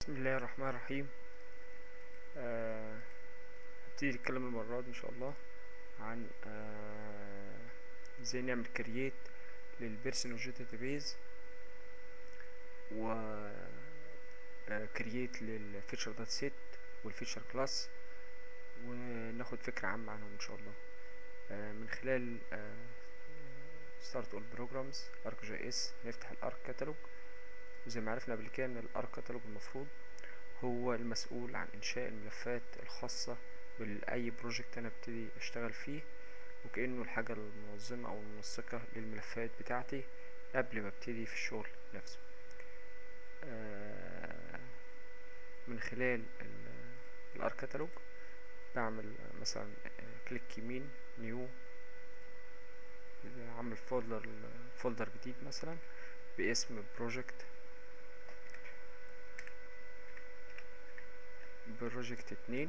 بسم الله الرحمن الرحيم آه، هبتدي نتكلم المرة دي ان شاء الله عن آه، ازاي نعمل كرييت للبيرسونال داتابيز و كرييت للفيتشر دات سيت والفيتشر كلاس وناخد فكرة عامة عنهم ان شاء الله آه، من خلال ستارت اول بروجرامز ارك جي اس نفتح الارك كاتالوج وزي ما عرفنا قبل كده ان الارك كاتالوج المفروض هو المسؤول عن انشاء الملفات الخاصة باي بروجكت انا ابتدي اشتغل فيه وكأنه الحاجة المنظمة او المنسقة للملفات بتاعتي قبل ما ابتدي في الشغل نفسه آه، من خلال الارك كاتالوج بعمل مثلا كليك يمين نيو عامل فولدر فولدر جديد مثلا باسم بروجكت بروجكت اتنين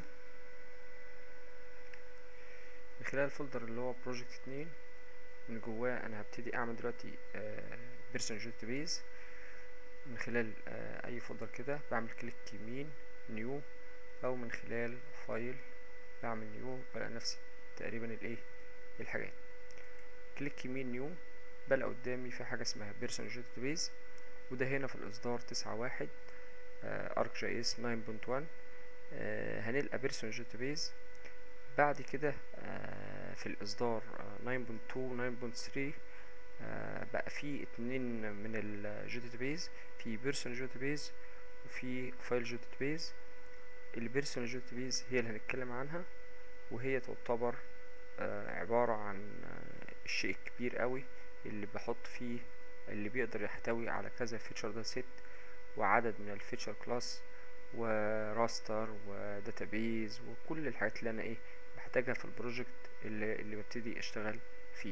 من خلال الفولدر اللي هو بروجكت اتنين من جواه انا هبتدي اعمل دلوقتي بيرسون داتابيز من خلال آه اي فولدر كده بعمل كليك يمين نيو او من خلال فايل بعمل نيو بلاقي نفسي تقريبا الايه الحاجات كليك يمين نيو بلاقي قدامي في حاجه اسمها بيرسون داتابيز وده هنا في الاصدار تسعة واحد ارك جي اس 9.1 آه هنلقى بيرسون داتابيز بعد كده آه في الاصدار 9.2 9.3 آه بقى في اتنين من الجيتابيز في بيرسون جيتابيز وفي فايل جيتابيز البيرسون جيتابيز هي اللي هنتكلم عنها وهي تعتبر عبارة عن الشيء الكبير قوي اللي بحط فيه اللي بيقدر يحتوي على كذا فيتشر ده ست وعدد من الفيتشر كلاس وراستر وداتابيز وكل الحاجات اللي انا ايه بحتاجها في البروجكت اللي, اللي ببتدي اشتغل فيه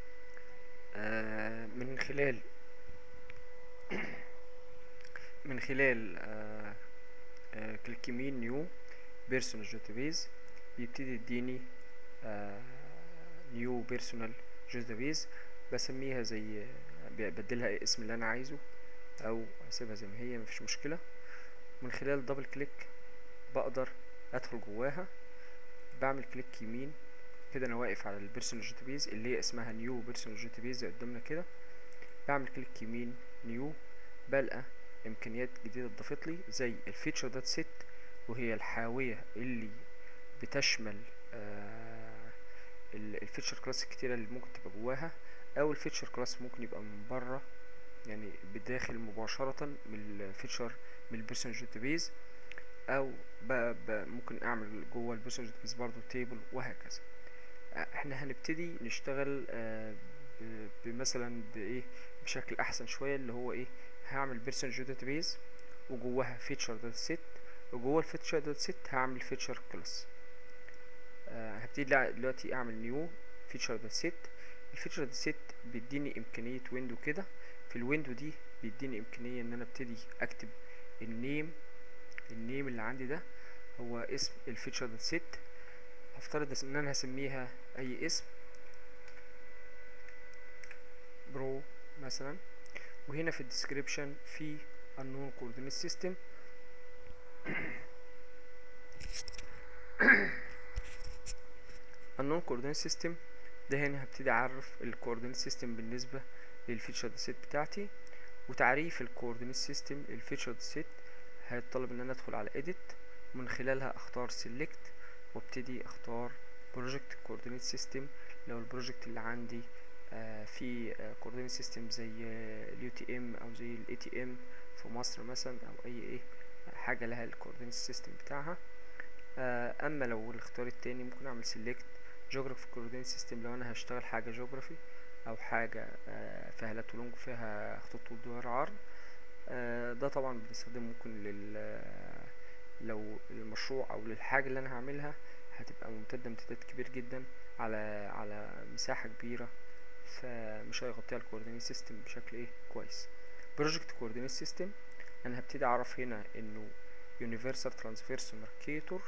آه من خلال من خلال آه آه كليك يمين نيو بيرسونال داتابيز بيبتدي يديني نيو بيرسونال داتابيز بسميها زي بدلها اسم اللي انا عايزه او اسيبها زي ما هي مفيش مشكله من خلال دبل كليك بقدر ادخل جواها بعمل كليك يمين كده انا واقف على البيرسونال داتابيز اللي هي اسمها نيو بيرسونال داتابيز قدامنا كده بعمل كليك يمين نيو بلقى امكانيات جديده اتضافت لي زي الفيتشر دات سيت وهي الحاويه اللي بتشمل آه الفيتشر كلاس الكتيره اللي ممكن تبقى جواها او الفيتشر كلاس ممكن يبقى من بره يعني بداخل مباشره من الفيتشر من البيرسونال داتابيز او بقى بقى ممكن اعمل جوه البيرسونال داتابيز برضو تيبل وهكذا احنا هنبتدي نشتغل آه بمثلا بايه بشكل احسن شويه اللي هو ايه هعمل بيرسونال داتابيز وجواها فيتشر داتا سيت وجوه الفيتشر داتا سيت هعمل فيتشر كلاس آه هبتدي دلوقتي اعمل نيو فيتشر داتا سيت الفيتشر داتا سيت بيديني امكانيه ويندو كده في الويندو دي بيديني امكانيه ان انا ابتدي اكتب النيم النيم اللي عندي ده هو اسم الفيتشر داتا سيت هفترض ان انا هسميها اي اسم برو مثلا وهنا في الديسكريبشن في unknown coordinate system unknown coordinate system ده هنا هبتدي اعرف الكوردينيت سيستم بالنسبه للفيتشر سيت بتاعتي وتعريف الكوردينيت سيستم الفيتشر سيت هيتطلب ان انا ادخل على edit ومن خلالها اختار select وابتدي اختار project coordinate system لو البروجكت اللي عندي آه في coordinate system زي اليو تي ام او زي الاي تي ام في مصر مثلا او اي ايه حاجه لها الكوردينيت سيستم بتاعها آه اما لو الاختيار التاني ممكن اعمل select geography coordinate system لو انا هشتغل حاجه geography او حاجه آه فيها لاتولونج فيها خطوط طول دور عرض آه ده طبعا بنستخدمه ممكن لل لو المشروع او للحاجه اللي انا هعملها هتبقى ممتده امتداد كبير جدا على على مساحه كبيره فمش هيغطيها الكوردينيت سيستم بشكل ايه كويس بروجكت كوردينيت سيستم انا هبتدي اعرف هنا انه يونيفرسال ترانسفيرس ماركيتور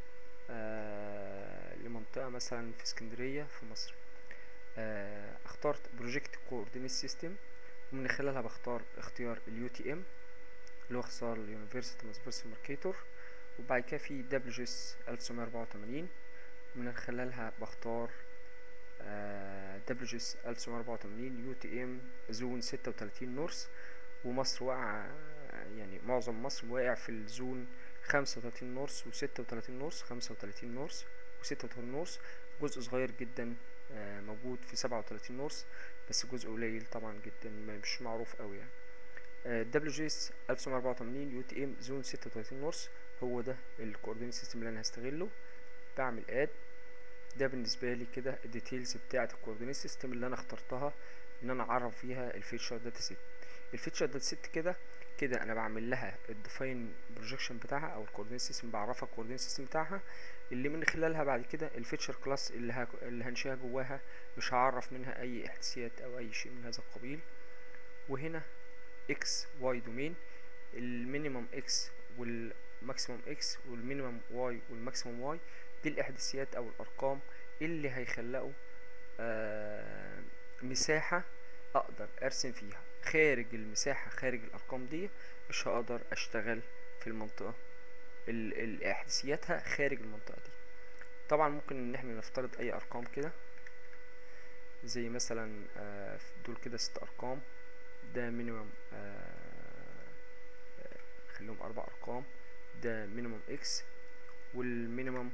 آه لمنطقه مثلا في اسكندريه في مصر آه اخترت بروجكت كوردينيت سيستم ومن خلالها بختار اختيار اليو تي ام اللي هو اختصار اليونيفرسيتي ماسبيرسي ماركيتور وبعد كده في دبليو جي اس 1984 من خلالها بختار دبليو جي اس 1984 يو تي ام زون 36 نورس ومصر واقعة يعني معظم مصر واقع في الزون 35 نورس و36 نورس 35 نورس و36 نورس جزء صغير جدا آه، موجود في 37 نورس بس جزء قليل طبعا جدا مش معروف قوي يعني دبليو جي اس 1984 يو تي ام زون 36 نورس هو ده الكوردينيت سيستم اللي انا هستغله بعمل اد ده بالنسبه لي كده الديتيلز بتاعه الكوردينيت سيستم اللي انا اخترتها ان انا اعرف فيها الفيتشر داتا سيت الفيتشر داتا سيت كده كده انا بعمل لها الديفاين بروجكشن بتاعها او الكوردينيت سيستم بعرفها الكوردينيت سيستم بتاعها اللي من خلالها بعد كده الفيتشر كلاس اللي ه... اللي هنشيها جواها مش هعرف منها اي احداثيات او اي شيء من هذا القبيل وهنا اكس واي دومين المينيمم اكس والماكسيمم اكس والمينيمم واي والماكسيمم واي دي الاحداثيات او الارقام اللي هيخلقوا آه مساحة اقدر ارسم فيها خارج المساحة خارج الارقام دي مش هقدر اشتغل في المنطقة ال- ال- احداثياتها خارج المنطقة دي طبعا ممكن ان احنا نفترض اي ارقام كده زي مثلا آه، دول كده ست ارقام ده مينيمم خليهم اربع ارقام ده مينيمم اكس والمينيمم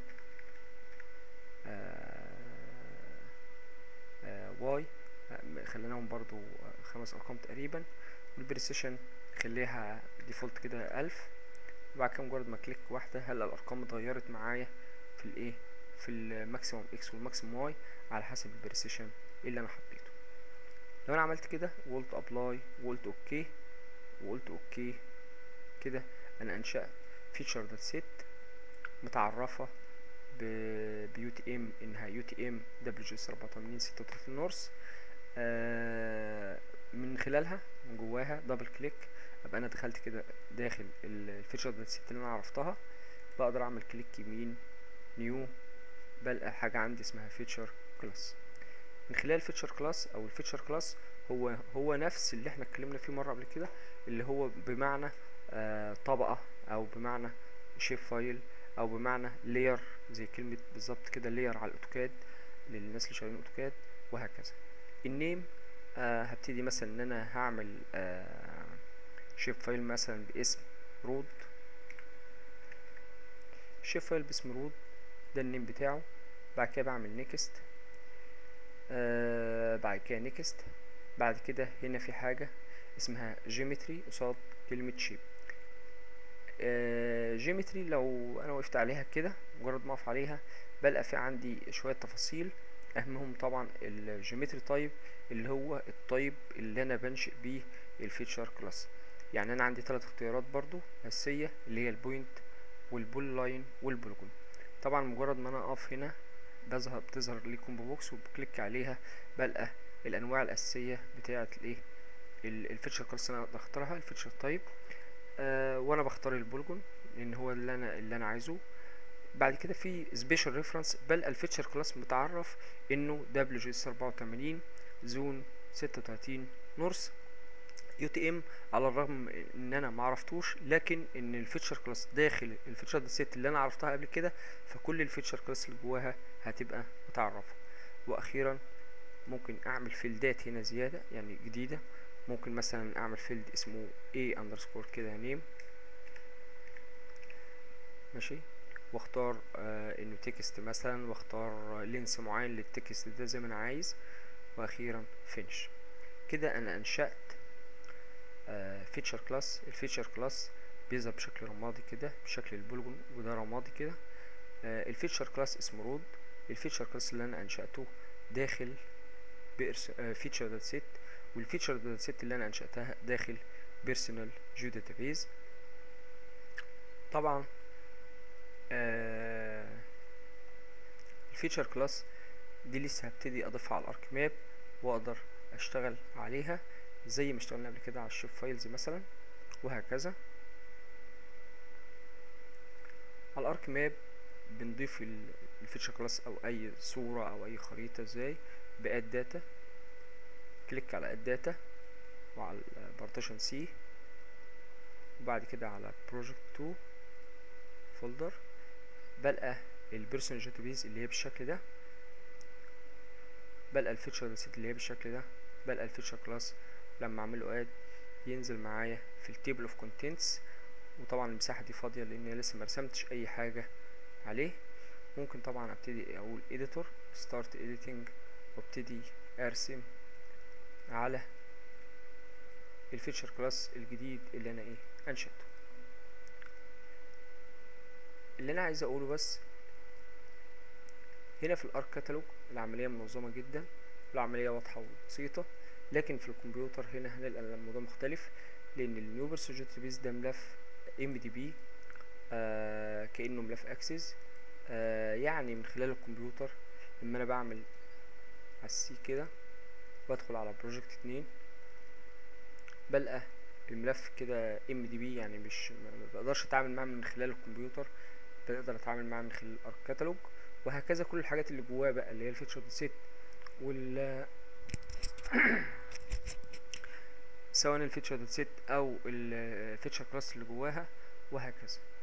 واي خليناهم برضو آه، خمس ارقام تقريبا والبريسيشن خليها ديفولت كده الف وبعد كده مجرد ما كليك واحدة هلا الارقام اتغيرت معايا في الايه في الماكسيموم اكس والماكسيموم واي على حسب البريسيشن اللي انا حطيته لو انا عملت كده وقلت ابلاي وقلت اوكي وقلت اوكي كده انا انشأت فيتشر دوت سيت متعرفة بيو تي ام انها يو تي ام دبليو جي اس 84 36 نورس آه من خلالها من جواها دبل كليك ابقى انا دخلت كده داخل الفيتشر دوت سيت اللي انا عرفتها بقدر اعمل كليك يمين نيو بلقى حاجة عندي اسمها فيتشر كلاس من خلال الفيتشر كلاس او الفيتشر كلاس هو هو نفس اللي احنا اتكلمنا فيه مرة قبل كده اللي هو بمعنى آه طبقة او بمعنى شيب فايل او بمعنى لاير زي كلمة بالظبط كده لاير على الاوتوكاد للناس اللي شغالين اوتوكاد وهكذا النيم آه هبتدي مثلا ان انا هعمل آه شيب فايل مثلا باسم رود شيب فايل باسم رود ده النيم بتاعه بعد كده بعمل نيكست آه بعد كده نيكست بعد كده هنا في حاجة اسمها جيومتري قصاد كلمة شيب آه جيومتري لو انا وقفت عليها كده مجرد ما اقف عليها بلقى في عندي شوية تفاصيل اهمهم طبعا الجيومتري تايب اللي هو التايب اللي انا بنشئ بيه الفيتشر كلاس يعني انا عندي ثلاث اختيارات برضو اساسية اللي هي البوينت والبول لاين والبولجون طبعا مجرد ما انا اقف هنا بظهر بتظهر لي كومبو بوكس وبكليك عليها بلقى الانواع الاساسيه بتاعه الايه الفيتشر كلاس اللي انا اقدر اختارها الفيتشر تايب آه وانا بختار البولجون لان هو اللي انا اللي انا عايزه بعد كده في سبيشال ريفرنس بلقى الفيتشر كلاس متعرف انه دبليو جي اس 84 زون 36 نورس يو تي ام على الرغم ان انا ما عرفتوش لكن ان الفيتشر كلاس داخل الفيتشر داتا سيت اللي انا عرفتها قبل كده فكل الفيتشر كلاس اللي جواها هتبقى متعرفه واخيرا ممكن اعمل فيلدات هنا زياده يعني جديده ممكن مثلا اعمل فيلد اسمه a underscore كده نيم ماشي واختار آه انه تكست مثلا واختار لينس معين للتكست ده زي ما انا عايز واخيرا فينش كده انا انشأت فيتشر كلاس الفيتشر كلاس بيظهر بشكل رمادي كده بشكل البولجون وده رمادي كده الفيتشر كلاس اسمه رود الفيتشر كلاس اللي انا انشأته داخل فيتشر داتا سيت والفيتشر داتا سيت اللي انا انشأتها داخل بيرسونال جيو داتابيز طبعا الفيتشر كلاس دي لسه هبتدي اضيفها على الارك ماب واقدر اشتغل عليها زي ما اشتغلنا قبل كده على الشيب فايلز مثلا وهكذا على الارك ماب بنضيف الفيتشر كلاس او اي صورة او اي خريطة ازاي باد داتا كليك على اد داتا وعلى البارتيشن سي وبعد كده على بروجكت 2 فولدر بلقى البيرسون داتابيز اللي هي بالشكل ده بلقى الفيتشر سيت اللي هي بالشكل ده بلقى الفيتشر كلاس لما اعمل له اد ينزل معايا في التيبل اوف كونتنتس وطبعا المساحه دي فاضيه لان أنا لسه مرسمتش اي حاجه عليه ممكن طبعا ابتدي اقول editor start editing وابتدي ارسم على الفيتشر كلاس الجديد اللي انا ايه انشأته اللي انا عايز اقوله بس هنا في الارك كاتالوج العمليه منظمه جدا العمليه واضحه وبسيطه لكن في الكمبيوتر هنا هنلقى الموضوع مختلف لان النيو بيرسون داتابيس ده ملف ام دي بي كانه ملف اكسس آه يعني من خلال الكمبيوتر لما انا بعمل على السي كده بدخل على بروجكت اتنين بلقى الملف كده ام دي بي يعني مش ما بقدرش اتعامل معاه من خلال الكمبيوتر بقدر اتعامل معاه من خلال الارك كاتالوج وهكذا كل الحاجات اللي جواه بقى اللي هي الفيتشر سيت وال سواء الفيتشر سيت او الفيتشر كلاس اللي جواها وهكذا